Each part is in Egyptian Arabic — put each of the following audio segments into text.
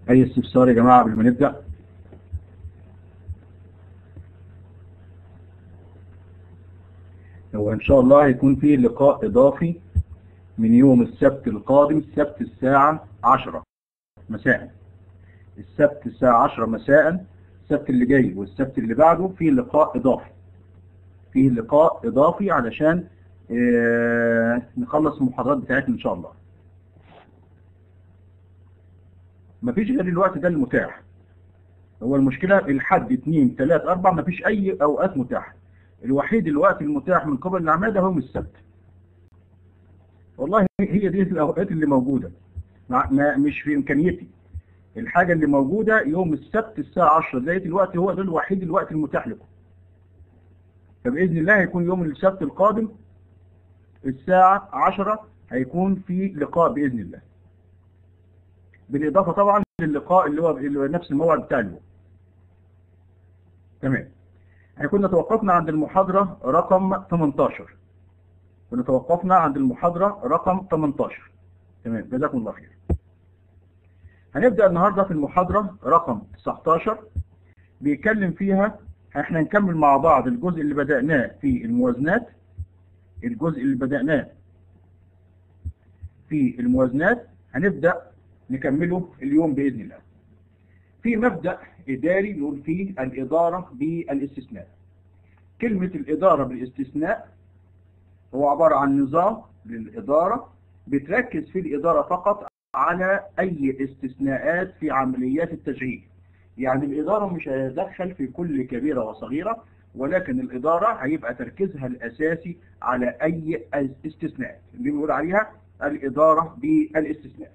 اي استفسار يا جماعة قبل ما نبدأ هو ان شاء الله هيكون في لقاء اضافي من يوم السبت القادم السبت الساعة 10 مساء السبت الساعة 10 مساء السبت اللي جاي والسبت اللي بعده في لقاء اضافي في لقاء اضافي علشان اه نخلص المحاضرات بتاعتنا ان شاء الله مفيش غير الوقت ده المتاح هو المشكلة الحد 2 3 4 مفيش اي اوقات متاحة الوحيد الوقت المتاح من قبل العمادة هو السبت والله هي دي الاوقات اللي موجودة ما مش في امكانيتي الحاجة اللي موجودة يوم السبت الساعة 10 لقيت الوقت هو ده الوحيد الوقت المتاح لكم فبإذن الله هيكون يوم السبت القادم الساعة 10 هيكون في لقاء بإذن الله بالإضافة طبعا للقاء اللي هو, اللي هو نفس الموعد بتاع اليوم تمام احنا كنا توقفنا عند المحاضرة رقم 18 كنا توقفنا عند المحاضرة رقم 18 تمام جزاكم الله خير هنبدأ النهاردة في المحاضرة رقم 19 بيتكلم فيها احنا نكمل مع بعض الجزء اللي بدأناه في الموازنات الجزء اللي بدأناه في الموازنات هنبدأ نكمله اليوم بإذن الله في مبدأ إداري نقول فيه الإدارة بالاستثناء كلمة الإدارة بالاستثناء هو عبارة عن نظام للإدارة بتركز في الإدارة فقط على أي استثناءات في عمليات التشغيل يعني الإدارة مش هيدخل في كل كبيرة وصغيرة ولكن الإدارة هيبقى تركيزها الأساسي على أي استثناء اللي بنقول عليها الإدارة بالاستثناء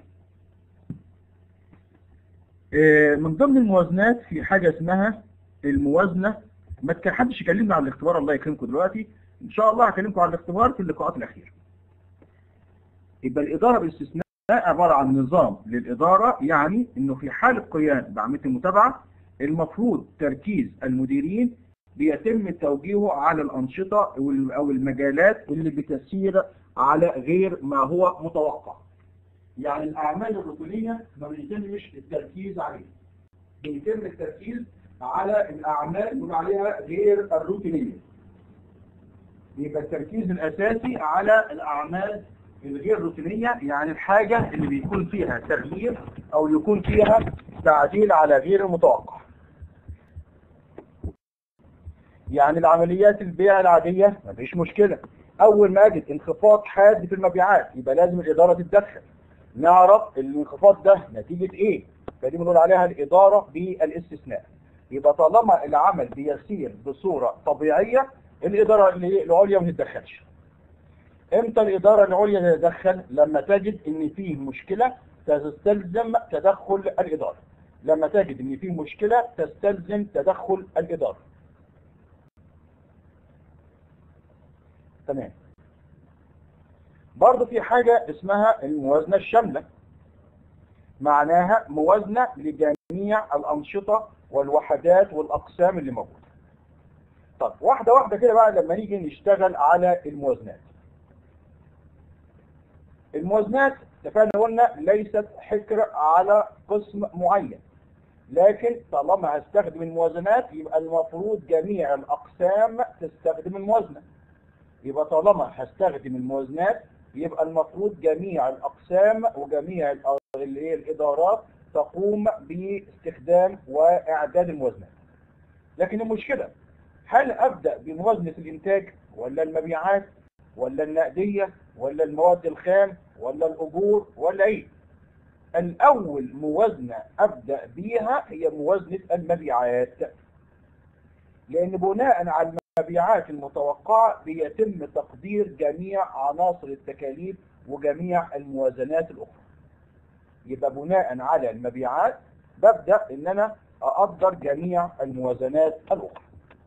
من ضمن الموازنات في حاجة اسمها الموازنة ما كان حدش يكلمنا عن الاختبار الله يكرمكم دلوقتي ان شاء الله هكلمكم عن الاختبار في اللقاءات الأخيرة يبقى الإدارة بالاستثناء عبارة عن نظام للإدارة يعني انه في حال القيام بعملية المتابعة المفروض تركيز المديرين بيتم توجيهه على الأنشطة أو المجالات اللي بتسير على غير ما هو متوقع يعني الأعمال الروتينية ما بيتمش التركيز عليها بيتم التركيز على الأعمال اللي عليها غير الروتينية يبقى التركيز الأساسي على الأعمال الغير روتينية يعني الحاجة اللي بيكون فيها تغيير أو يكون فيها تعديل على غير المتوقع يعني العمليات البيع العادية مفيش مشكلة أول ما أجد انخفاض حاد في المبيعات يبقى لازم الإدارة تتدخل نعرف الانخفاض ده نتيجة ايه فدي بنقول عليها الادارة بالاستثناء يبقى طالما العمل بيسير بصورة طبيعية الادارة العليا ما تتدخلش امتى الادارة العليا تتدخل لما تجد ان فيه مشكلة تستلزم تدخل الادارة لما تجد ان فيه مشكلة تستلزم تدخل الادارة تمام برضه في حاجة اسمها الموازنة الشاملة معناها موازنة لجميع الأنشطة والوحدات والأقسام اللي موجودة طب واحدة واحدة كده بقى لما نيجي نشتغل على الموازنات الموازنات اتفقنا قلنا ليست حكر على قسم معين لكن طالما هستخدم الموازنات يبقى المفروض جميع الأقسام تستخدم الموازنة يبقى طالما هستخدم الموازنات يبقى المفروض جميع الأقسام وجميع الإدارات تقوم باستخدام وإعداد الموازنات لكن المشكلة هل أبدأ بموازنة الإنتاج ولا المبيعات ولا النقدية ولا المواد الخام ولا الأجور ولا إيه الأول موازنة أبدأ بيها هي موازنة المبيعات لأن بناء على المبيعات المتوقعة بيتم تقدير جميع عناصر التكاليف وجميع الموازنات الأخرى يبقى بناء على المبيعات ببدأ ان انا اقدر جميع الموازنات الاخرى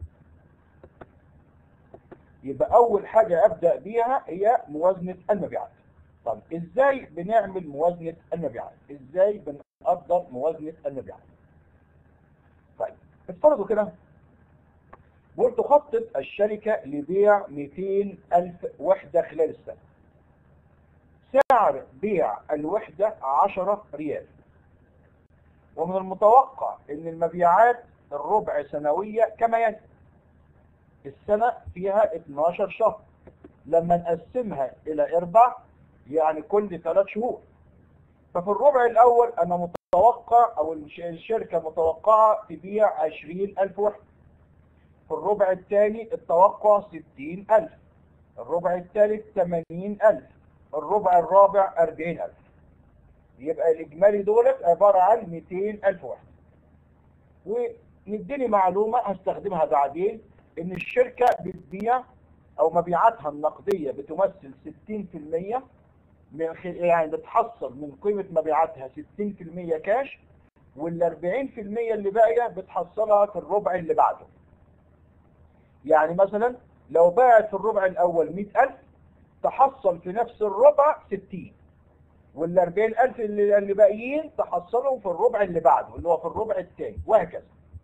يبقى اول حاجة ابدأ بيها هي موازنة المبيعات طب ازاي بنعمل موازنة المبيعات ازاي بنقدر موازنة المبيعات طيب افترضوا كده بقول تخطط الشركة لبيع 200 ألف وحدة خلال السنة سعر بيع الوحدة 10 ريال ومن المتوقع ان المبيعات الربع سنوية كما يلي السنة فيها 12 شهر لما نقسمها الى اربع يعني كل ثلاث شهور ففي الربع الاول انا متوقع او الشركة متوقعة تبيع 20000 وحدة في الربع الثاني التوقع 60000 الربع الثالث 80000 الربع الرابع 40000 يبقى الإجمالي دولت عبارة عن 200000 وحدة ونديني معلومة هستخدمها بعدين إن الشركة بتبيع أو مبيعاتها النقدية بتمثل 60% من يعني بتحصل من قيمة مبيعاتها 60% كاش وال 40% اللي باقية بتحصلها في الربع اللي بعده يعني مثلا لو باعت في الربع الأول 100000 تحصل في نفس الربع 60 وال 40000 اللي, اللي باقيين تحصلهم في الربع اللي بعده اللي هو في الربع الثاني وهكذا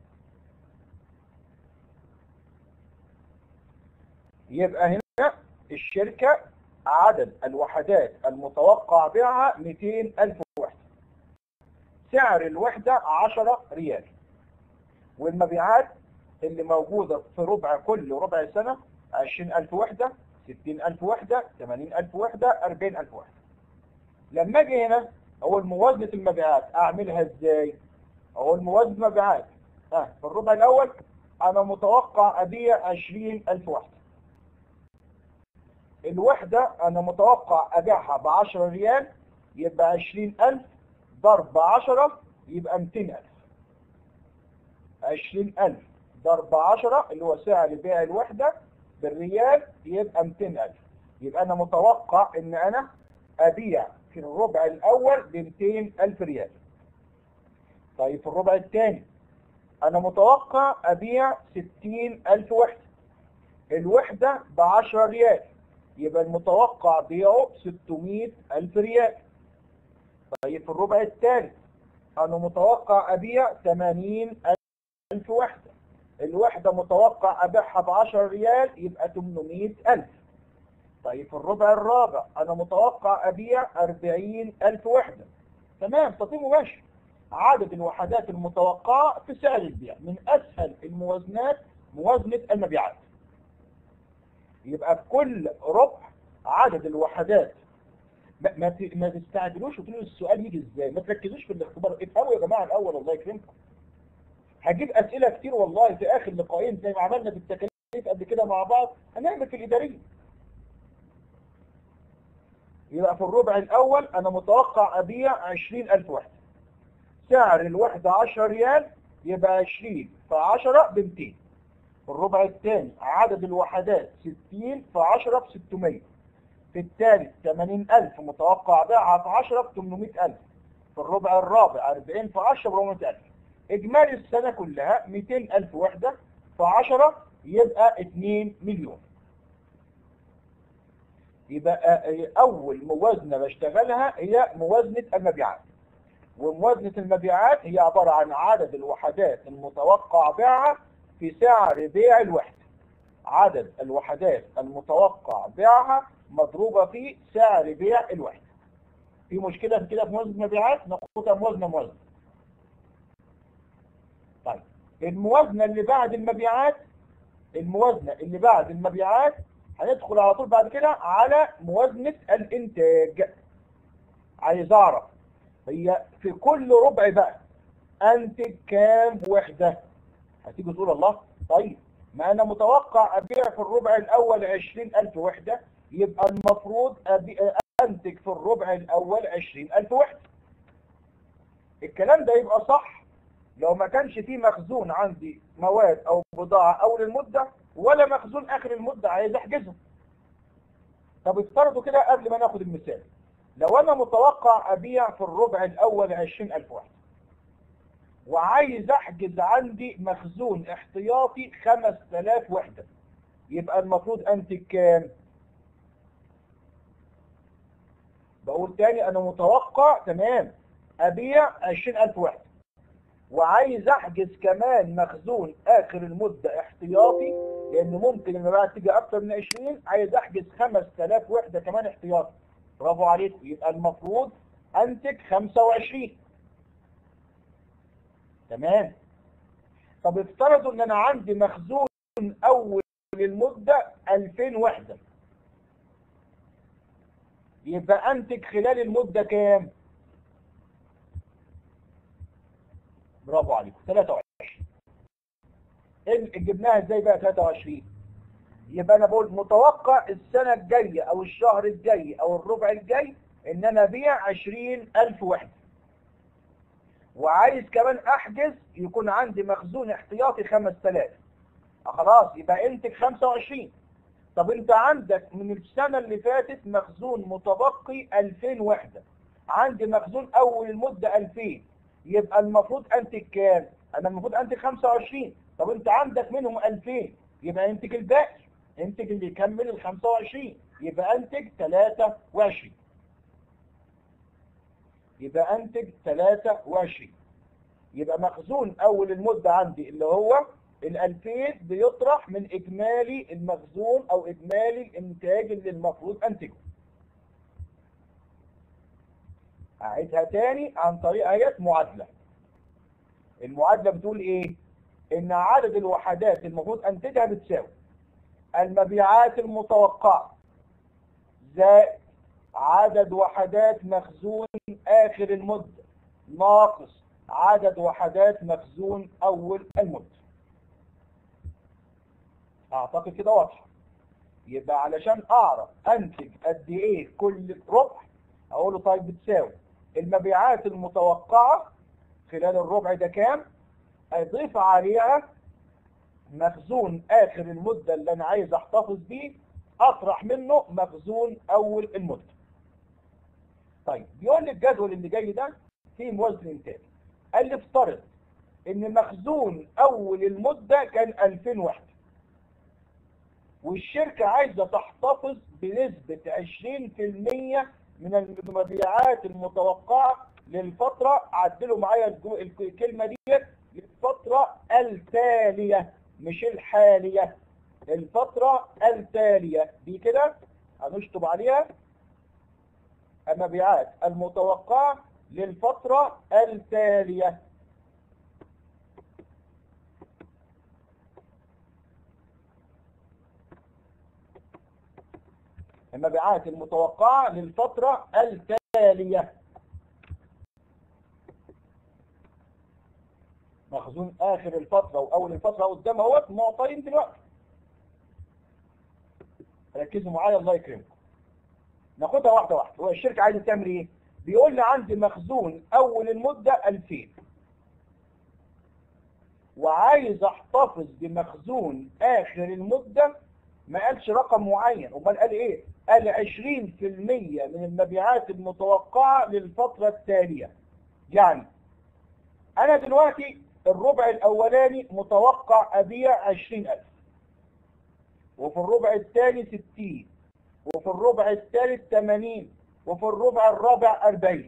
يبقى هنا الشركة عدد الوحدات المتوقع بيعها 200000 وحدة سعر الوحدة 10 ريال والمبيعات اللي موجودة في ربع كل ربع سنة 20000 وحدة 60000 وحدة 80000 وحدة 40000 وحدة لما اجي هنا اقول موازنة المبيعات اعملها ازاي اقول موازنة مبيعات اه في الربع الاول انا متوقع ابيع 20000 وحدة الوحدة انا متوقع ابيعها ب 10 ريال يبقى 20000 ضرب 10 يبقى 200000 20000 ضرب 10 اللي هو سعر بيع الوحدة بالريال يبقى 200000 يبقى انا متوقع ان انا ابيع في الربع الاول ب 200000 ريال طيب في الربع الثاني انا متوقع ابيع 60000 وحدة الوحدة ب 10 ريال يبقى المتوقع بيعه 600000 ريال طيب في الربع الثالث انا متوقع ابيع 80000 وحدة الوحدة متوقع ابيعها ب 10 ريال يبقى 800000 طيب في الربع الرابع انا متوقع ابيع 40000 وحدة تمام تطيب ماشي عدد الوحدات المتوقعة في سعر البيع من اسهل الموازنات موازنة المبيعات يبقى في كل ربع عدد الوحدات ما ما ت- ما تستعجلوش وتقولوا السؤال يجي ازاي ما تركزوش في الاختبار افهموا يا جماعه الاول الله يكرمكم هجيب اسئله كتير والله في اخر لقاءين زي ما عملنا في التكاليف قبل كده مع بعض هنعمل في الاداريه يبقى في الربع الاول انا متوقع ابيع 20000 وحده سعر الوحده 10 ريال يبقى 20 في 10 ب 200 في الربع الثاني عدد الوحدات 60 في 10 ب 600 في الثالث 80000 متوقع بيعها في 10 ب 800000 في الربع الرابع 40 في 10 ب 400000 اجمالي السنة كلها 200000 وحدة في 10 يبقى 2 مليون يبقى اول موازنة بشتغلها هي موازنة المبيعات وموازنة المبيعات هي عبارة عن عدد الوحدات المتوقع بيعها في سعر بيع الوحدة عدد الوحدات المتوقع بيعها مضروبة في سعر بيع الوحدة في مشكلة في كده في موازنة المبيعات ناخدها موازنة موازنة طيب الموازنة اللي بعد المبيعات الموازنة اللي بعد المبيعات هندخل على طول بعد كده على موازنة الانتاج عايز اعرف هي في كل ربع بقى انتج كام وحدة هتيجي تقول الله طيب ما انا متوقع ابيع في الربع الاول 20000 وحدة يبقى المفروض أبي... انتج في الربع الاول 20000 وحدة الكلام ده يبقى صح لو ما كانش فيه مخزون عندي مواد او بضاعة اول المدة ولا مخزون اخر المدة عايز احجزها طب افترضوا كده قبل ما ناخد المثال لو انا متوقع ابيع في الربع الاول 20000 وحدة وعايز احجز عندي مخزون احتياطي 5000 وحدة يبقى المفروض انتج كام بقول تاني انا متوقع تمام ابيع 20000 وحدة وعايز احجز كمان مخزون اخر المدة احتياطي لان ممكن المبيعات تيجي اكتر من 20 عايز احجز 5000 وحدة كمان احتياطي برافو عليكم يبقى المفروض انتج 25 تمام طب افترضوا ان انا عندي مخزون اول المدة 2000 وحدة يبقى انتج خلال المدة كام برافو عليكم 23 إن- جبناها ازاي بقى 23 يبقى انا بقول متوقع السنة الجاية او الشهر الجاي او الربع الجاي ان انا ابيع 20000 وحدة وعايز كمان احجز يكون عندي مخزون احتياطي 5000 آه خلاص يبقى انتج 25 طب انت عندك من السنة اللي فاتت مخزون متبقي 2000 وحدة عندي مخزون اول المدة 2000 يبقى المفروض انتج كام انا المفروض انتج 25 طب انت عندك منهم 2000 يبقى انتج الباقي انتج اللي يكمل ال 25 يبقى انتج 23 يبقى انتج 23 يبقى مخزون اول المدة عندي اللي هو ال 2000 بيطرح من اجمالي المخزون او اجمالي الانتاج اللي المفروض انتجه اعيدها تاني عن طريق ايات معادلة المعادلة بتقول ايه ان عدد الوحدات المفروض انتجها بتساوي المبيعات المتوقعة زائد عدد وحدات مخزون آخر المدة ناقص عدد وحدات مخزون أول المدة أعتقد كده واضحة يبقى علشان أعرف أنتج قد إيه كل ربع أقوله طيب بتساوي المبيعات المتوقعة خلال الربع ده كام أضيف عليها مخزون آخر المدة اللي أنا عايز أحتفظ بيه أطرح منه مخزون أول المدة طيب بيقول لي الجدول اللي جاي ده فيه موازن إنتاج قال لي افترض إن مخزون أول المدة كان 2000 وحدة والشركة عايزة تحتفظ بنسبة 20% من المبيعات المتوقعة للفترة عدلوا معايا الجو- الكلمة ديت للفترة التالية مش الحالية الفترة التالية دي كده هنشطب عليها المبيعات المتوقعة للفترة التالية المبيعات المتوقعة للفترة التالية مخزون آخر الفترة وأول الفترة قدام اهوت معطيين دلوقتي ركزوا معايا الله يكرمكم ناخدها واحدة واحدة هو الشركة عايزة تعمل ايه بيقول لي عندي مخزون اول المدة 2000 وعايز احتفظ بمخزون اخر المدة ما قالش رقم معين امال قال ايه قال 20% من المبيعات المتوقعة للفترة التالية يعني انا دلوقتي الربع الاولاني متوقع ابيع 20000 وفي الربع الثاني 60 وفي الربع الثالث 80 وفي الربع الرابع 40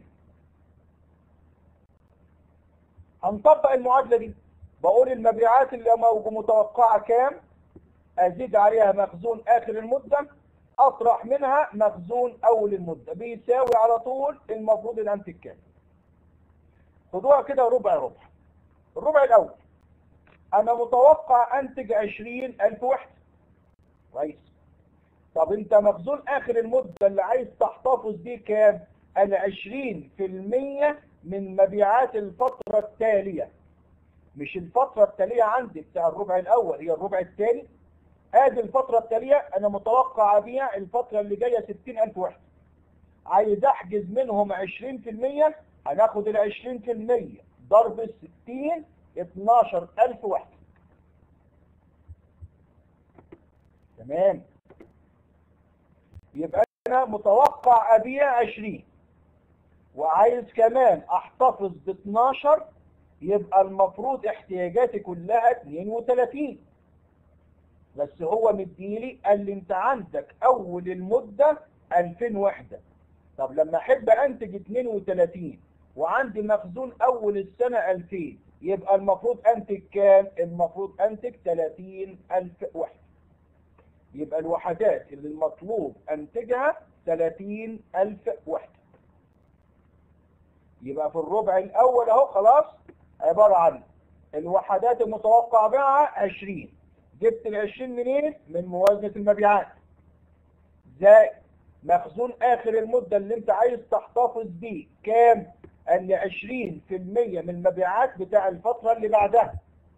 هنطبق المعادلة دي بقول المبيعات اللي موجو- متوقعة كام ازيد عليها مخزون اخر المدة اطرح منها مخزون اول المدة بيساوي على طول المفروض ان انتج كام خدوها كده ربع ربع الربع الاول انا متوقع انتج 20000 وحدة كويس طب انت مخزون اخر المدة اللي عايز تحتفظ بيه كام انا 20% من مبيعات الفترة التالية مش الفترة التالية عندي بتاع الربع الاول هي الربع الثاني ادي الفترة التالية انا متوقع ابيع الفترة اللي جاية 60000 وحدة عايز احجز منهم 20% هناخد ال 20% ضرب ال 60 12000 وحدة تمام يبقى انا متوقع ابيع 20 وعايز كمان احتفظ ب 12 يبقى المفروض احتياجاتي كلها 32 بس هو مديلي قال لي انت عندك اول المدة 2000 وحدة طب لما احب انتج 32 وعندي مخزون اول السنة 2000 يبقى المفروض انتج كام المفروض انتج 30000 وحدة يبقى الوحدات اللي المطلوب انتجها 30000 وحدة يبقى في الربع الاول اهو خلاص عبارة عن الوحدات المتوقع بيعها 20 جبت ال 20 منين؟ من موازنة المبيعات زائد مخزون آخر المدة اللي أنت عايز تحتفظ بيه كام؟ قال لي 20% من المبيعات بتاع الفترة اللي بعدها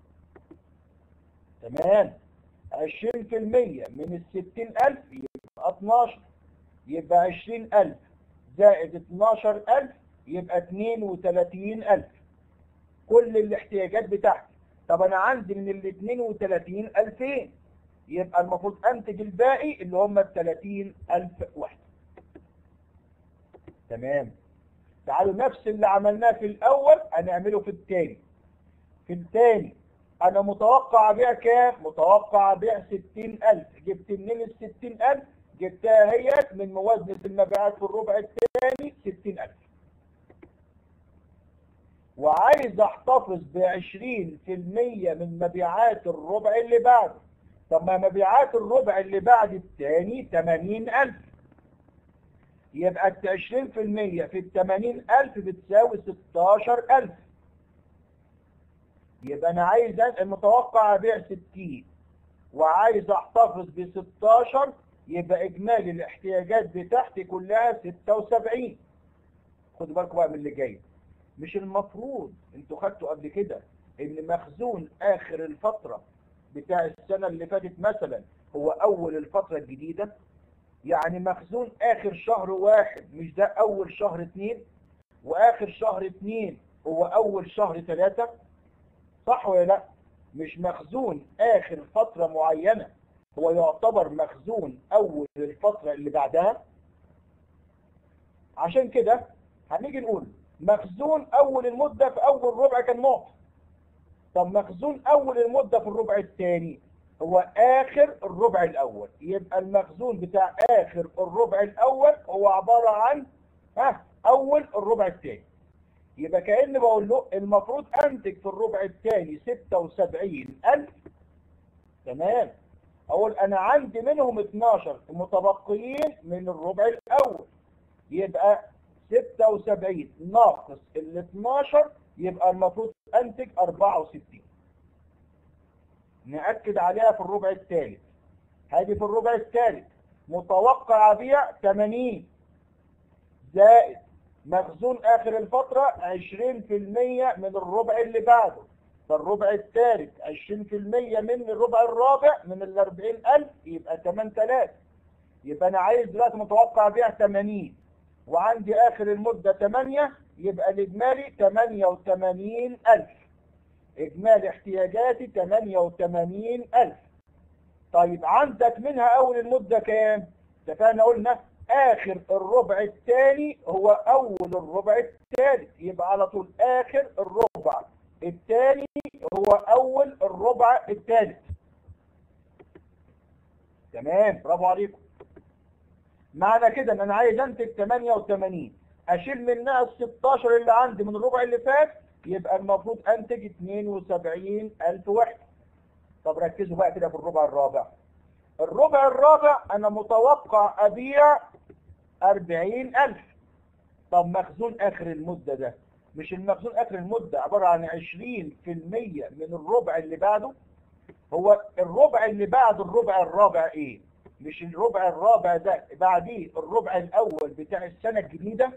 تمام 20% من ال 60000 يبقى 12 يبقى 20000 زائد 12000 يبقى 32000 كل الاحتياجات بتاعتي طب انا عندي من ال 32 2000 يبقى المفروض انتج الباقي اللي هم ال 30000 وحده تمام تعالوا نفس اللي عملناه في الاول هنعمله في الثاني في الثاني انا متوقع ابيع كام متوقع ابيع 60000 جبت منين ال 60000 جبتها هي من موازنة المبيعات في الربع الثاني 60000 وعايز احتفظ ب 20% من مبيعات الربع اللي بعده طب ما مبيعات الربع اللي بعد الثاني 80000 يبقى ال 20% في ال 80000 بتساوي 16000 يبقى انا عايز المتوقع ابيع 60 وعايز احتفظ ب 16 يبقى اجمالي الاحتياجات بتاعتي كلها 76 خدوا بالكم بقى من اللي جاي مش المفروض انتوا خدتوا قبل كده ان مخزون اخر الفترة بتاع السنة اللي فاتت مثلا هو اول الفترة الجديدة يعني مخزون اخر شهر واحد مش ده اول شهر اتنين واخر شهر اتنين هو اول شهر ثلاثة صح ولا لا مش مخزون اخر فترة معينة هو يعتبر مخزون اول الفترة اللي بعدها عشان كده هنيجي نقول مخزون اول المدة في اول ربع كان نقطة طب مخزون اول المدة في الربع الثاني هو اخر الربع الاول يبقى المخزون بتاع اخر الربع الاول هو عبارة عن ها اول الربع الثاني يبقى كأن بقول له المفروض انتج في الربع الثاني 76000 تمام اقول انا عندي منهم 12 متبقيين من الربع الاول يبقى 76 ناقص ال 12 يبقى المفروض انتج 64 نأكد عليها في الربع الثالث هذه في الربع الثالث متوقع بيع 80 زائد مخزون اخر الفترة 20% من الربع اللي بعده فالربع الثالث 20% من الربع الرابع من ال 40000 يبقى 8000 يبقى انا عايز دلوقتي متوقع بيع 80 وعندي اخر المدة 8 يبقى الاجمالي 88000 اجمالي احتياجاتي 88000 طيب عندك منها اول المدة كام اتفقنا قلنا اخر الربع الثاني هو اول الربع الثالث يبقى على طول اخر الربع الثاني هو اول الربع الثالث تمام برافو عليكم معنى كده ان انا عايز انتج 88 اشيل منها ال 16 اللي عندي من الربع اللي فات يبقى المفروض انتج 72000 وحده طب ركزوا بقى كده في الربع الرابع الربع الرابع انا متوقع ابيع 40000 طب مخزون اخر المدة ده مش المخزون اخر المدة عبارة عن 20% من الربع اللي بعده هو الربع اللي بعد الربع الرابع ايه مش الربع الرابع ده بعديه الربع الاول بتاع السنة الجديدة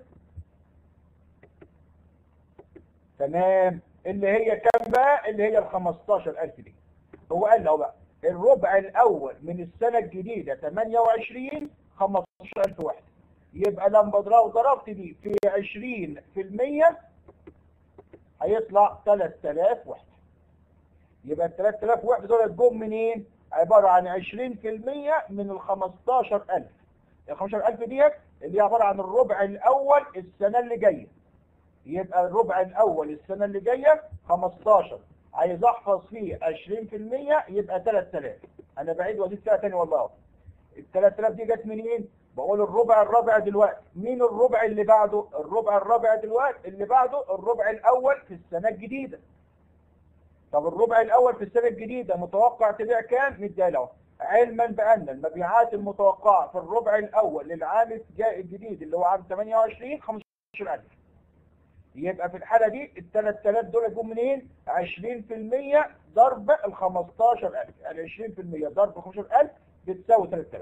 تمام اللي هي كام بقى اللي هي ال 15000 دي هو قال له بقى الربع الاول من السنة الجديدة 28 15000 وحدة يبقى لما ضربت دي في 20% هيطلع 3000 وحدة يبقى ال 3000 وحدة دول جم منين عبارة عن 20% من ال 15000 ال 15000 ديت اللي هي عبارة عن الربع الاول السنة اللي جاية يبقى الربع الاول السنة اللي جاية 15 عايز احفظ فيه 20% يبقى 3000 انا بعيد واجيب فيها تاني والله ال 3000 دي جت منين بقول الربع الرابع دلوقتي مين الربع اللي بعده الربع الرابع دلوقتي اللي بعده الربع الاول في السنة الجديدة طب الربع الاول في السنة الجديدة متوقع تبيع كام مديها له علما بان المبيعات المتوقعة في الربع الاول للعام الجديد اللي هو عام 28 15000 يبقى في الحالة دي ال 3000 دول يجوا منين 20% ضرب ال 15000 يعني 20% ضرب 15000 بتساوي 3000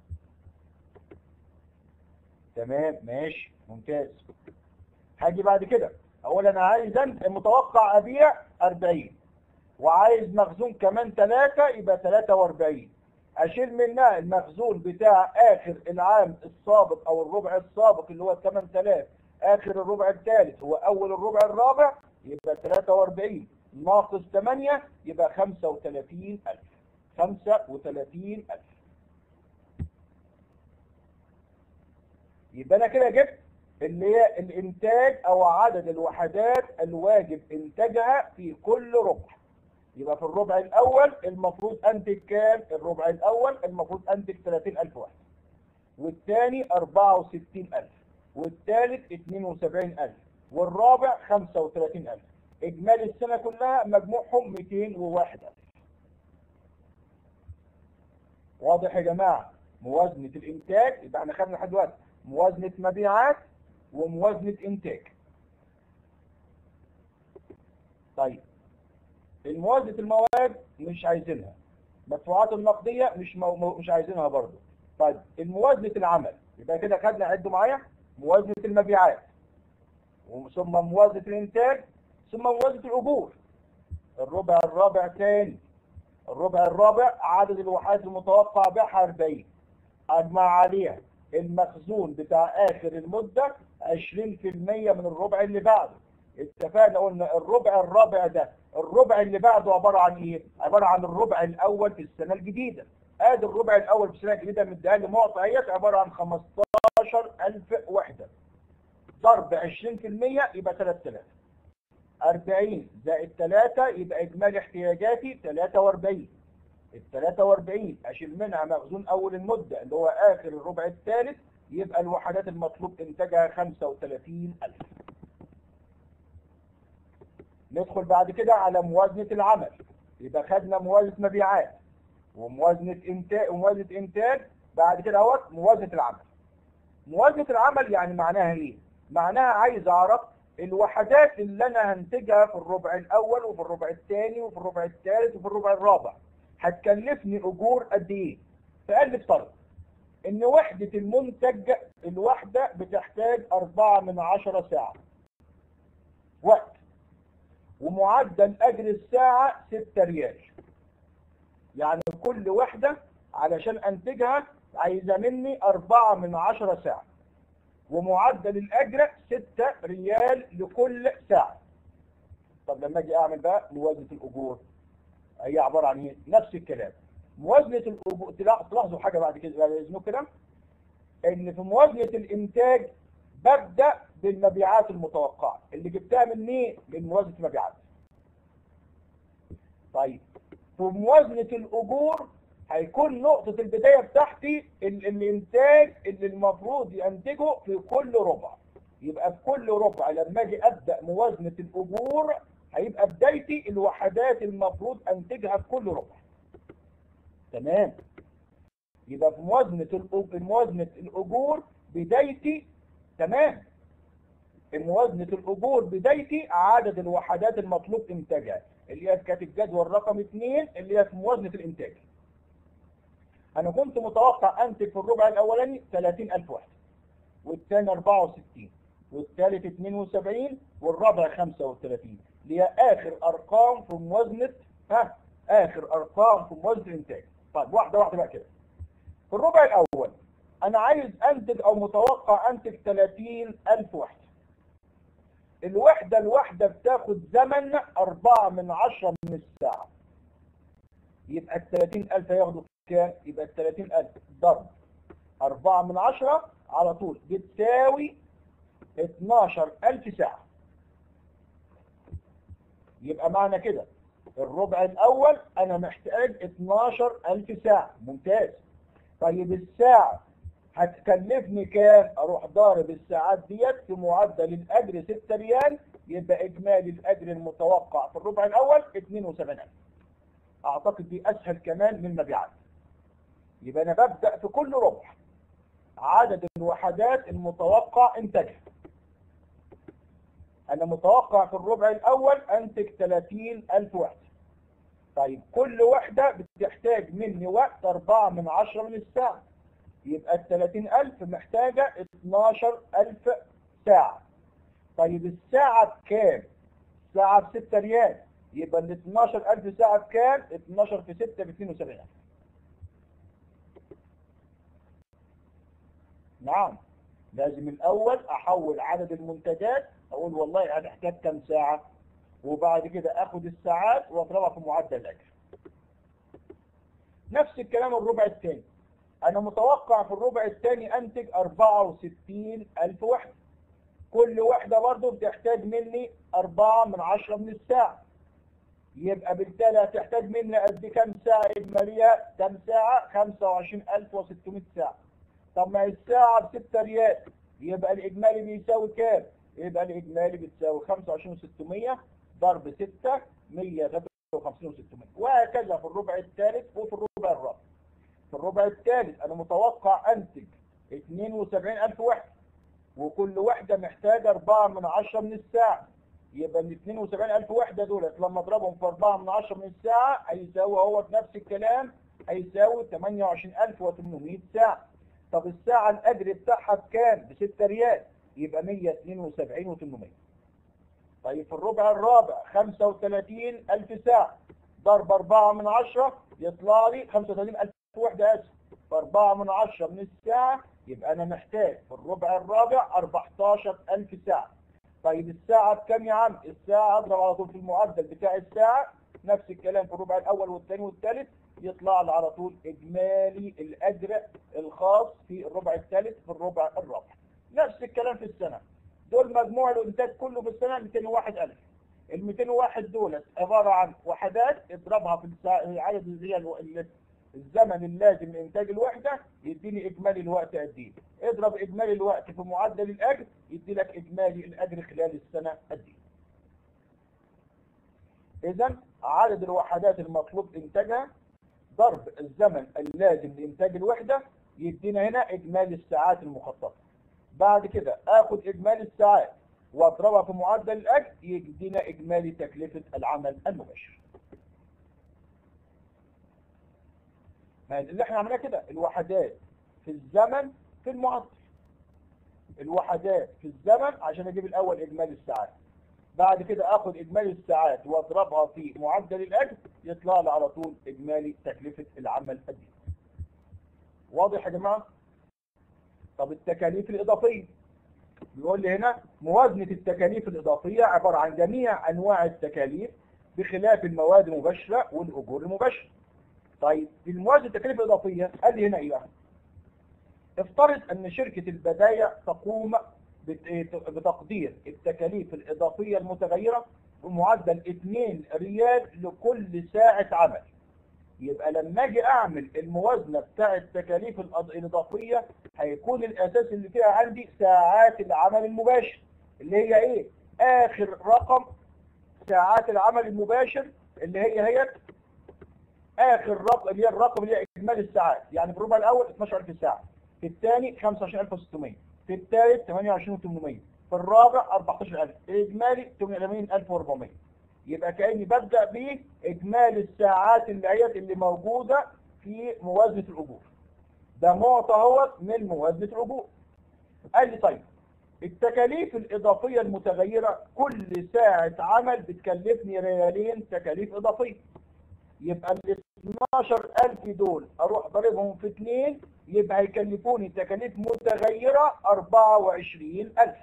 تمام ماشي ممتاز هاجي بعد كده اقول انا عايز متوقع ابيع 40 وعايز مخزون كمان 3 يبقى 43 اشيل منها المخزون بتاع اخر العام السابق او الربع السابق اللي هو 8000 اخر الربع الثالث هو اول الربع الرابع يبقى 43 ناقص 8 يبقى 35000 35000 يبقى انا كده جبت اللي هي الانتاج او عدد الوحدات الواجب انتاجها في كل ربع يبقى في الربع الاول المفروض انتج كام الربع الاول المفروض انتج 30000 وحده والثاني 64000 والثالث 72000 والرابع 35000 اجمالي السنه كلها مجموعهم 2001 واضح يا جماعه موازنه الانتاج يبقى احنا خدنا لحد دلوقتي موازنه مبيعات وموازنه انتاج طيب الموازنه المواد مش عايزينها مدفوعات النقديه مش مو... مش عايزينها برضه طيب الموازنه العمل يبقى كده خدنا عدوا معايا موازنه المبيعات ثم موازنه الانتاج ثم موازنه الاجور الربع الرابع تاني الربع الرابع عدد الوحدات المتوقع بيعها 40 اجمع عليها المخزون بتاع اخر المدة 20% من الربع اللي بعده اتفقنا قلنا الربع الرابع ده الربع اللي بعده عبارة عن ايه عبارة عن الربع الاول في السنة الجديدة ادي الربع الاول في السنة الجديدة مديها لي معطيات عبارة عن 15000 وحدة ضرب 20% يبقى 3000 40 زائد 3 يبقى اجمالي احتياجاتي 43 ال 43 اشيل منها مخزون اول المدة اللي هو اخر الربع الثالث يبقى الوحدات المطلوب انتاجها 35000 ندخل بعد كده على موازنة العمل يبقى خدنا موازنة مبيعات وموازنة انتاج وموازنة انتاج بعد كده اهوت موازنة العمل موازنة العمل يعني معناها ايه معناها عايز اعرف الوحدات اللي انا هنتجها في الربع الاول وفي الربع الثاني وفي الربع الثالث وفي الربع الرابع هتكلفني اجور قد ايه فقال لي افترض ان وحدة المنتج الواحدة بتحتاج اربعة من عشرة ساعة وقت ومعدل اجر الساعة ستة ريال يعني كل وحدة علشان انتجها عايزة مني اربعة من عشرة ساعة ومعدل الاجر ستة ريال لكل ساعة طب لما اجي اعمل بقى موازنة الاجور هي عبارة عن ايه نفس الكلام موازنة الاجور تلاحظوا حاجة بعد كده بعد اذنكم كده ان في موازنة الانتاج ببدأ بالمبيعات المتوقعة اللي جبتها من مين من موازنة المبيعات طيب في موازنة الاجور هيكون نقطة البداية بتاعتي الانتاج اللي المفروض ينتجه في كل ربع يبقى في كل ربع لما اجي ابدأ موازنة الاجور هيبقى بدايتي الوحدات المفروض انتجها في كل ربع تمام يبقى في موازنة موازنة الاجور بدايتي تمام موازنة الاجور بدايتي عدد الوحدات المطلوب انتاجها اللي هي كانت الجدول رقم 2 اللي هي في موازنة الانتاج انا كنت متوقع انتج في الربع الاولاني 30000 وحدة والثاني 64 والثالث 72 والرابع 35 اللي هي اخر ارقام في موازنة ها اخر ارقام في موازنة الانتاج طيب واحدة واحدة بقى كده في الربع الاول انا عايز انتج او متوقع انتج 30000 وحدة الوحدة الواحدة بتاخد زمن 4 من 10 من الساعة يبقى ال 30000 هياخدوا كام؟ يبقى ال 30000 ضرب 4 من 10 على طول بتساوي 12000 ساعة يبقى معنى كده الربع الأول أنا محتاج 12000 ساعة ممتاز طيب الساعة هتكلفني كام اروح ضارب الساعات ديت في معدل الاجر 6 ريال يبقى اجمالي الاجر المتوقع في الربع الاول 72000 اعتقد دي اسهل كمان من المبيعات يبقى انا ببدا في كل ربع عدد الوحدات المتوقع انتاجها أنا متوقع في الربع الأول أنتج 30000 وحدة طيب كل وحدة بتحتاج مني وقت 4 من 10 من الساعة يبقى ال 30000 محتاجة 12000 ساعة طيب الساعة بكام؟ الساعة ب 6 ريال يبقى ال 12000 ساعة بكام؟ 12 في 6 ب 72000 نعم لازم الأول أحول عدد المنتجات أقول والله هتحتاج كم ساعة وبعد كده أخد الساعات وأضربها في معدل الأجر نفس الكلام الربع الثاني أنا متوقع في الربع الثاني أنتج 64 ألف وحدة كل وحدة برضه بتحتاج مني 4 من 10 من الساعة يبقى بالتالي هتحتاج مني قد كم ساعة إجمالية كم ساعة 25600 ساعة طب ما الساعة ب 6 ريال يبقى الإجمالي بيساوي كام؟ يبقى الإجمالي بتساوي 25600 ضرب 6 153 و600 وهكذا في الربع الثالث وفي الربع الرابع في الربع الثالث أنا متوقع أنتج 72000 وحدة وكل وحدة محتاجة 4 من 10 من الساعة يبقى ال 72000 وحدة دولت لما اضربهم في 4 من 10 من الساعة هيساوي هو نفس الكلام هيساوي 28800 ساعة طب الساعة الأجر بتاعها بكام؟ ب 6 ريال يبقى 172 و800 طيب في الربع الرابع 35000 ساعة ضرب 4 من 10 يطلع لي 35000 وحدة أسف ف 4 من 10 من الساعة يبقى أنا محتاج في الربع الرابع 14000 ساعة طيب الساعة بكام يا عم؟ الساعة أضرب على طول في المعدل بتاع الساعة نفس الكلام في الربع الأول والثاني والثالث يطلع لي على طول إجمالي الأجر الخاص في الربع الثالث في الربع الرابع نفس الكلام في السنة دول مجموع الإنتاج كله في السنة 201000 ال 201 دول عبارة عن وحدات اضربها في عدد اللي الزمن اللازم لإنتاج الوحدة يديني إجمالي الوقت قد ايه اضرب إجمالي الوقت في معدل الأجر يدي لك إجمالي الأجر خلال السنة قد ايه إذا عدد الوحدات المطلوب إنتاجها ضرب الزمن اللازم لإنتاج الوحدة يدينا هنا إجمالي الساعات المخططة بعد كده آخد إجمالي الساعات واضربها في معدل الأجر يدينا إجمالي تكلفة العمل المباشر اللي احنا عملناه كده الوحدات في الزمن في المعدل الوحدات في الزمن عشان اجيب الاول اجمالي الساعات بعد كده اخد اجمالي الساعات واضربها في معدل الاجر يطلع لي على طول اجمالي تكلفة العمل الدين واضح يا جماعة طب التكاليف الاضافية بيقول لي هنا موازنة التكاليف الاضافية عبارة عن جميع انواع التكاليف بخلاف المواد المباشرة والاجور المباشرة طيب في الموازنة التكاليف الإضافية قال لي هنا إيه بقى؟ افترض أن شركة البدايع تقوم بتقدير التكاليف الإضافية المتغيرة بمعدل 2 ريال لكل ساعة عمل يبقى لما اجي اعمل الموازنة بتاع التكاليف الإضافية هيكون الأساس اللي فيها عندي ساعات العمل المباشر اللي هي ايه آخر رقم ساعات العمل المباشر اللي هي هي اخر رقم اللي هي الرقم اللي هي اجمالي الساعات يعني في الربع الاول 12000 ساعه في الثاني 25600 في الثالث 28800 في الرابع 14000 الاجمالي 88400 يبقى كاني ببدا باجمالي الساعات اللي هي اللي موجوده في موازنه الاجور ده معطى هو من موازنه الاجور قال لي طيب التكاليف الإضافية المتغيرة كل ساعة عمل بتكلفني ريالين تكاليف إضافية يبقى ال 12000 دول اروح ضربهم في 2 يبقى هيكلفوني تكاليف متغيرة 24000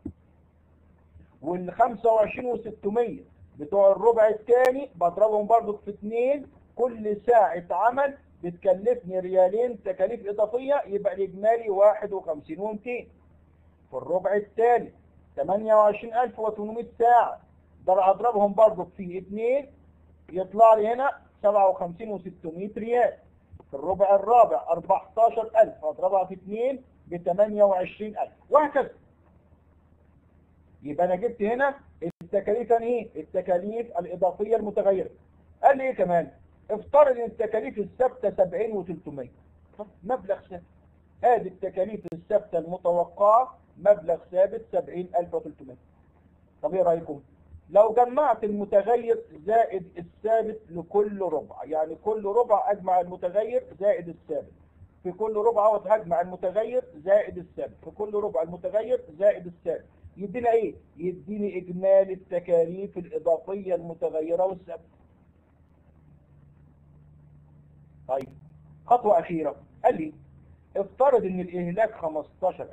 وال 25 و600 بتوع الربع الثاني بضربهم برضو في 2 كل ساعة عمل بتكلفني ريالين تكاليف إضافية يبقى الإجمالي 51 و200 في الربع الثالث 28800 ساعة اضربهم برضو في 2 يطلع لي هنا 57 و600 ريال في الربع الرابع 14000 هضربها في 2 ب 28000 وهكذا يبقى انا جبت هنا التكاليف ايه التكاليف الاضافيه المتغيره قال لي ايه كمان افترض ان التكاليف الثابته 70 و300 مبلغ ثابت ادي التكاليف الثابته المتوقعه مبلغ ثابت 70300 طب ايه رايكم لو جمعت المتغير زائد الثابت لكل ربع يعني كل ربع اجمع المتغير زائد الثابت في كل ربع اهوت هجمع المتغير زائد الثابت في كل ربع المتغير زائد الثابت يدينا ايه يديني اجمالي التكاليف الاضافيه المتغيره والثابت طيب خطوه اخيره قال لي افترض ان الاهلاك 15000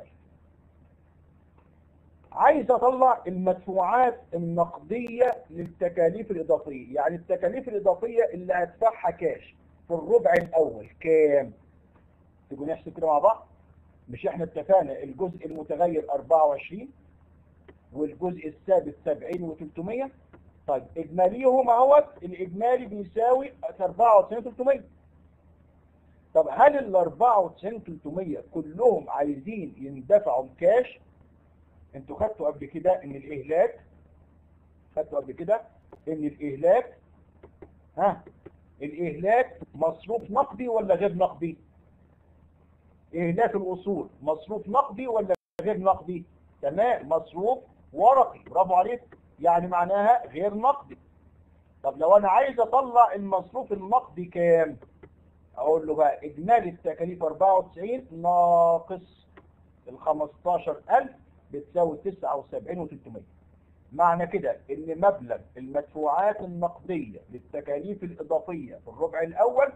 عايز اطلع المدفوعات النقدية للتكاليف الاضافية يعني التكاليف الاضافية اللي هدفعها كاش في الربع الاول كام تيجوا نحسب كده مع بعض مش احنا اتفقنا الجزء المتغير 24 والجزء الثابت 70 و300 طيب اجماليهم اهوت الاجمالي بيساوي 94 300 طب هل ال 94 300 كلهم عايزين يندفعوا كاش انتوا خدتوا قبل كده ان الاهلاك خدتوا قبل كده ان الاهلاك ها الاهلاك مصروف نقدي ولا غير نقدي اهلاك الاصول مصروف نقدي ولا غير نقدي تمام مصروف ورقي برافو عليك يعني معناها غير نقدي طب لو انا عايز اطلع المصروف النقدي كام اقول له بقى اجمالي التكاليف 94 ناقص ال 15000 بتساوي 79 و300 معنى كده ان مبلغ المدفوعات النقدية للتكاليف الإضافية في الربع الأول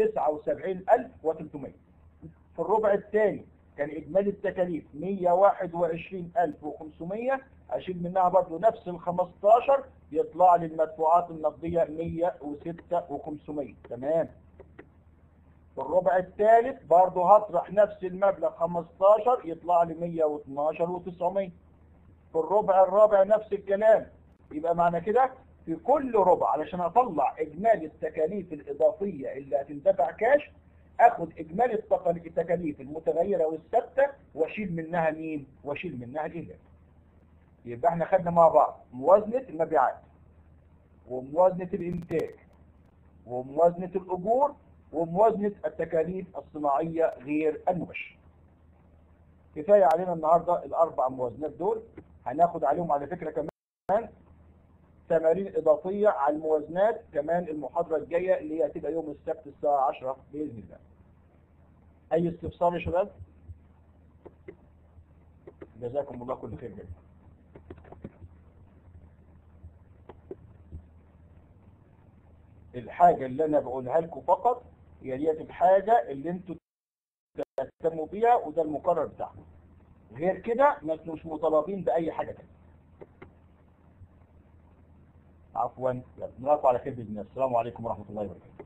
79300 في الربع الثاني كان إجمالي التكاليف 121500 أشيل منها برضو نفس ال 15 يطلع لي المدفوعات النقدية 106500 تمام في الربع الثالث برضه هطرح نفس المبلغ 15 يطلع لي 112 و900 في الربع الرابع نفس الكلام يبقى معنى كده في كل ربع علشان اطلع اجمالي التكاليف الاضافيه اللي هتندفع كاش اخد اجمالي التكاليف المتغيره والثابته واشيل منها مين واشيل منها الاهلاك يبقى احنا خدنا مع بعض موازنه المبيعات وموازنه الانتاج وموازنه الاجور وموازنة التكاليف الصناعية غير المباشرة كفاية علينا النهاردة الأربع موازنات دول هناخد عليهم على فكرة كمان تمارين إضافية على الموازنات كمان المحاضرة الجاية اللي هي هتبقى يوم السبت الساعة 10 بإذن الله أي استفسار يا شباب؟ جزاكم الله كل خير جدا الحاجة اللي أنا بقولها لكم فقط هي ديت الحاجة اللي انتوا تهتموا بيها وده المقرر بتاعكم غير كده ما انتوش مطالبين بأي حاجة تانية عفوا نراكم على خير بإذن الله السلام عليكم ورحمة الله وبركاته